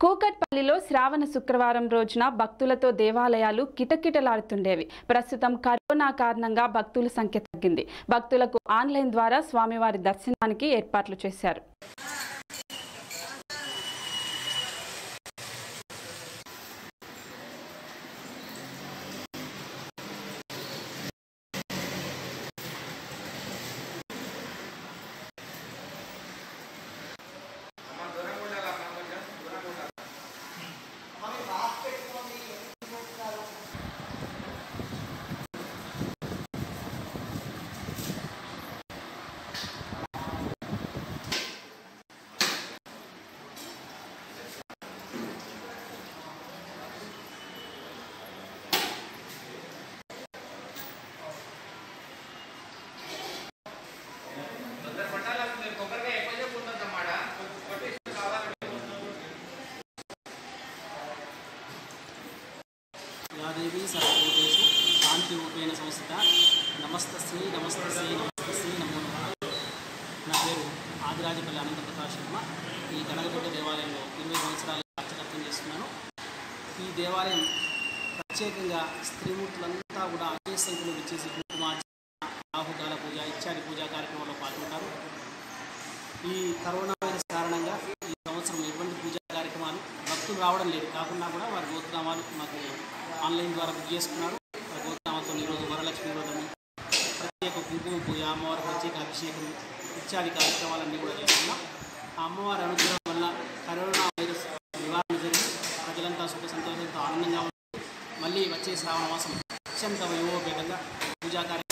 కూకట్పల్లిలో శ్రావణ శుక్రవారం రోజున భక్తులతో దేవాలయాలు కిటకిటలాడుతుండేవి ప్రస్తుతం కరోనా కారణంగా భక్తుల సంఖ్య తగ్గింది భక్తులకు ఆన్లైన్ ద్వారా స్వామివారి దర్శనానికి ఏర్పాట్లు చేశారు యాదేవి సర్వభూతేషు శాంతి రూపేణ సంస్థ నమస్తశ్రీ నమస్తశ్రీ నమస్తశ్రీ నమో నమః నా పేరు ఆదిరాజపల్లి అనంత ప్రకాష్ శర్మ ఈ కనకదుర్గ దేవాలయంలో ఇరవై సంవత్సరాలు అర్చకత్వం చేస్తున్నాను ఈ దేవాలయం ప్రత్యేకంగా స్త్రీమూర్తులంతా కూడా అదే సంఖ్యలో విచ్చేసి కుంకుమార్చన రాహుకాల పూజ ఇత్యాది పూజా కార్యక్రమంలో పాల్గొంటారు ఈ కరోనా వైరస్ కారణంగా ఈ సంవత్సరం ఎటువంటి పూజా కార్యక్రమాలు భక్తులు రావడం లేదు కాకుండా కూడా వారి గోత్రనామాలు మాకు ఆన్లైన్ ద్వారా బుక్ చేసుకున్నారు వారి గోత్రనామాలతో ఈరోజు వరలక్ష్మి వ్రతము ప్రత్యేక కుంకుమ పూజ అమ్మవారి ప్రత్యేక అభిషేకం ఇత్యాది కార్యక్రమాలన్నీ కూడా చేస్తున్నాం ఆ అమ్మవారి అనుగ్రహం వల్ల కరోనా వైరస్ నివారణ జరిగి ప్రజలంతా సుఖ సంతోషంతో ఆనందంగా ఉన్నారు మళ్ళీ వచ్చే శ్రావణ మాసం అత్యంత వైభవపేతంగా పూజా కార్యక్రమం